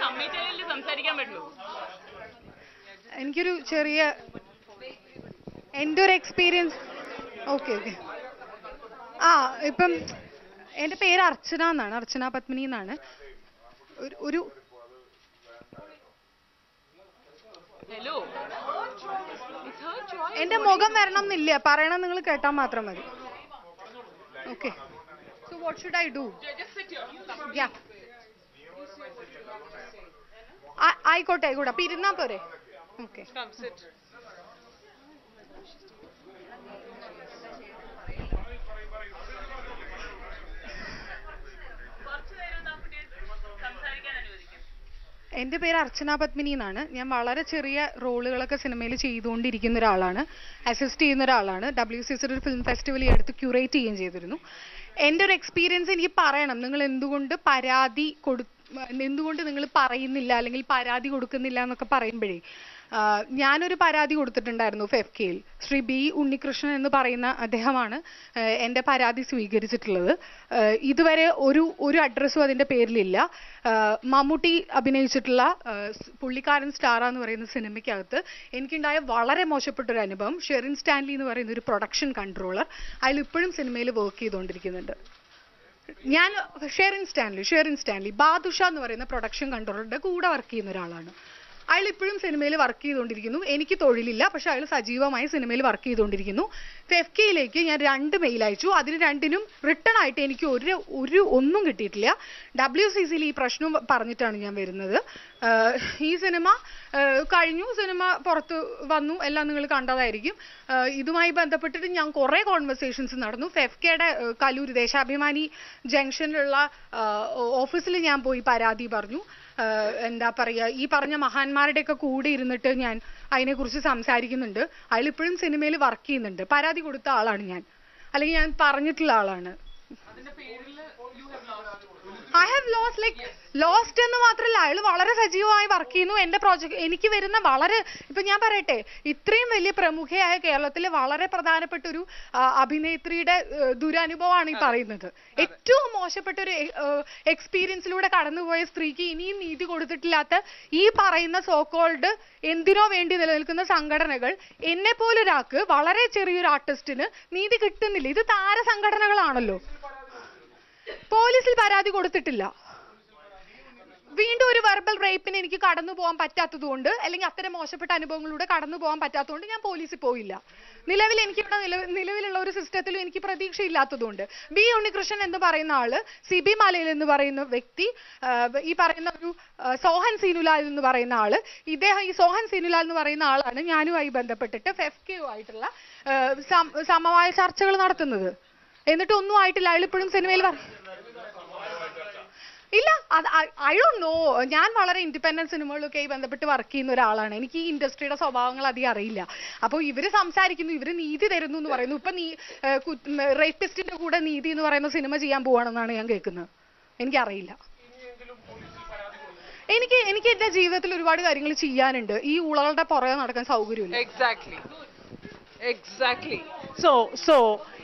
submit ചെയ്തല്ലേ സംസാരിക്കാൻ പറ്റുള്ളൂ എനിക്കൊരു ചെറിയ എൻ്റെ ഒരു എക്സ്പീരിയൻസ് ഓക്കെ ഓക്കെ ആ ഇപ്പം എൻ്റെ പേര് അർച്ചന എന്നാണ് അർച്ചന പത്മിനി എന്നാണ് ഒരു ഒരു ഹലോ ഇറ്റ്സ് ഹർ ചോയ്സ് എൻ്റെ മുഖം വരണം എന്നില്ല പറയണം നിങ്ങൾ കേട്ടാൽ മാത്രം മതി okay so what should I do just sit here yeah ആയിക്കോട്ടെ ആയിക്കോട്ടെ അപ്പൊ ഇരുന്നാ പോരെ ഓക്കെ കം സിറ്റ് എൻ്റെ പേര് അർച്ചന പത്മിനി എന്നാണ് ഞാൻ വളരെ ചെറിയ റോളുകളൊക്കെ സിനിമയിൽ ചെയ്തുകൊണ്ടിരിക്കുന്ന ഒരാളാണ് അസിസ്റ്റ് ചെയ്യുന്ന ഒരാളാണ് ഡബ്ല്യു സി ഒരു ഫിലിം ഫെസ്റ്റിവൽ ഈ അടുത്ത് ക്യൂറേറ്റ് ചെയ്യുകയും ചെയ്തിരുന്നു എൻ്റെ ഒരു എക്സ്പീരിയൻസ് എനിക്ക് പറയണം നിങ്ങൾ എന്തുകൊണ്ട് പരാതി കൊടു എന്തുകൊണ്ട് നിങ്ങൾ പറയുന്നില്ല അല്ലെങ്കിൽ പരാതി കൊടുക്കുന്നില്ല എന്നൊക്കെ പറയുമ്പോഴേ ആഹ് ഞാനൊരു പരാതി കൊടുത്തിട്ടുണ്ടായിരുന്നു ഫെഫ് കെയിൽ ശ്രീ ബി ഉണ്ണികൃഷ്ണൻ എന്ന് പറയുന്ന അദ്ദേഹമാണ് ആഹ് എൻ്റെ പരാതി സ്വീകരിച്ചിട്ടുള്ളത് ആഹ് ഇതുവരെ ഒരു ഒരു അഡ്രസ്സും അതിൻ്റെ പേരിലില്ല ആഹ് മമ്മൂട്ടി അഭിനയിച്ചിട്ടുള്ള ആഹ് സ് പുള്ളിക്കാരൻ സ്റ്റാറ എന്ന് പറയുന്ന സിനിമയ്ക്കകത്ത് എനിക്കുണ്ടായ വളരെ മോശപ്പെട്ട ഒരു അനുഭവം ഷെറിൻ സ്റ്റാൻലി എന്ന് പറയുന്ന ഒരു പ്രൊഡക്ഷൻ കൺട്രോളർ അതിൽ ഇപ്പോഴും സിനിമയിൽ വർക്ക് ചെയ്തുകൊണ്ടിരിക്കുന്നുണ്ട് ഞാൻ ഷെറിൻ സ്റ്റാൻലി ഷെറിൻ സ്റ്റാൻലി ബാദുഷ എന്ന് പറയുന്ന പ്രൊഡക്ഷൻ കൺട്രോളറുടെ കൂടെ വർക്ക് ചെയ്യുന്ന ഒരാളാണ് അയാൾ ഇപ്പോഴും സിനിമയിൽ വർക്ക് ചെയ്തുകൊണ്ടിരിക്കുന്നു എനിക്ക് തൊഴിലില്ല പക്ഷെ അയാൾ സജീവമായി സിനിമയിൽ വർക്ക് ചെയ്തുകൊണ്ടിരിക്കുന്നു ഫെഫ് കെയിലേക്ക് ഞാൻ രണ്ട് മെയിൽ അയച്ചു അതിന് രണ്ടിനും റിട്ടേൺ ആയിട്ട് എനിക്ക് ഒരു ഒരു ഒന്നും കിട്ടിയിട്ടില്ല ഡബ്ല്യു സി സിയിൽ ഈ പ്രശ്നം പറഞ്ഞിട്ടാണ് ഞാൻ വരുന്നത് ആഹ് ഈ സിനിമ ആഹ് കഴിഞ്ഞു സിനിമ പുറത്ത് വന്നു എല്ലാം നിങ്ങൾ കണ്ടതായിരിക്കും ആഹ് ഇതുമായി ബന്ധപ്പെട്ടിട്ട് ഞാൻ കുറേ കോൺവെർസേഷൻസ് നടന്നു ഫെഫ്കയുടെ കലൂർ ദേശാഭിമാനി ജംഗ്ഷനിലുള്ള ഓഫീസിൽ ഞാൻ പോയി പരാതി പറഞ്ഞു ആഹ് എന്താ പറയുക ഈ പറഞ്ഞ മഹാന്മാരുടെയൊക്കെ കൂടെ ഇരുന്നിട്ട് ഞാൻ അതിനെക്കുറിച്ച് സംസാരിക്കുന്നുണ്ട് അതിൽ ഇപ്പോഴും സിനിമയിൽ വർക്ക് ചെയ്യുന്നുണ്ട് പരാതി കൊടുത്ത ആളാണ് ഞാൻ അല്ലെങ്കിൽ ഞാൻ പറഞ്ഞിട്ടുള്ള ആളാണ് I have lost like lost എന്ന് മാത്രമല്ല അയാൾ വളരെ സജീവമായി വർക്ക് ചെയ്യുന്നു എൻ്റെ പ്രോജക്റ്റ് എനിക്ക് വരുന്ന വളരെ ഇപ്പൊ ഞാൻ പറയട്ടെ ഇത്രയും വലിയ പ്രമുഖയായ കേരളത്തിലെ വളരെ പ്രധാനപ്പെട്ട ഒരു ആ, അഭിനേത്രിയുടെ ഏ, ദുരനുഭവമാണ് ഈ പറയുന്നത് ഏറ്റവും മോശപ്പെട്ട ഒരു എക്സ്പീരിയൻസിലൂടെ കടന്നുപോയ സ്ത്രീക്ക് ഇനിയും നീതി കൊടുത്തിട്ടില്ലാത്ത ഈ പറയുന്ന സോക്കോൾഡ് എന്തിനോ വേണ്ടി നിലനിൽക്കുന്ന സംഘടനകൾ എന്നെ പോലൊരാൾക്ക് വളരെ ചെറിയൊരു ആർട്ടിസ്റ്റിന് നീതി കിട്ടുന്നില്ല ഇത് താര സംഘടനകളാണല്ലോ പോലീസിൽ പരാതി കൊടുത്തിട്ടില്ല വീണ്ടും ഒരു വെർബൽ റേപ്പിന് എനിക്ക് കടന്നു പോകാൻ പറ്റാത്തത് കൊണ്ട് അല്ലെങ്കിൽ അത്തരം മോശപ്പെട്ട അനുഭവങ്ങളിലൂടെ കടന്നു പോകാൻ പറ്റാത്തതുകൊണ്ട് ഞാൻ പോലീസിൽ പോയില്ല നിലവിൽ എനിക്ക് ഇവിടെ നിലവിൽ നിലവിലുള്ള ഒരു സിസ്റ്റത്തിലും എനിക്ക് പ്രതീക്ഷയില്ലാത്തതുകൊണ്ട് ബി ഉണ്ണികൃഷ്ണൻ എന്ന് പറയുന്ന ആള് സിബി മലയിൽ എന്ന് പറയുന്ന വ്യക്തി ആ, ഈ പറയുന്ന ഒരു ആ, സോഹൻ സീനുലാൽ എന്ന് പറയുന്ന ആള് ഇദ്ദേഹം ഈ സോഹൻ സീനുലാൽ എന്ന് പറയുന്ന ആളാണ് ഞാനുമായി ബന്ധപ്പെട്ടിട്ട് ഫെഫ് ആയിട്ടുള്ള ആ, സം- സമവായ ചർച്ചകൾ നടത്തുന്നത് എന്നിട്ട് ഒന്നും ആയിട്ടില്ല അയാൾ ഇപ്പോഴും സിനിമയിൽ പറ ഇല്ല അത് ഐ ഡോണ്ട് നോ ഞാൻ വളരെ ഇൻഡിപെൻഡന്റ് സിനിമകളൊക്കെ ആയി ബന്ധപ്പെട്ട് വർക്ക് ചെയ്യുന്ന ഒരാളാണ് എനിക്ക് ഈ ഇൻഡസ്ട്രിയുടെ സ്വഭാവങ്ങൾ അധികം അറിയില്ല അപ്പോൾ ഇവര് സംസാരിക്കുന്നു ഇവര് നീതി തരുന്നു എന്ന് പറയുന്നു ഇപ്പൊ നീ റേപ്പിസ്റ്റിന്റെ കൂടെ നീതി എന്ന് പറയുന്ന സിനിമ ചെയ്യാൻ പോവാണെന്നാണ് ഞാൻ കേൾക്കുന്നത് എനിക്കറിയില്ല എനിക്ക് എനിക്ക് എന്റെ ജീവിതത്തിൽ ഒരുപാട് കാര്യങ്ങൾ ചെയ്യാനുണ്ട് ഈ ഉളകളുടെ പുറകെ നടക്കാൻ സൗകര്യമില്ല എക്സാക്ട്ലി എക്സാക്ട്ലി So, so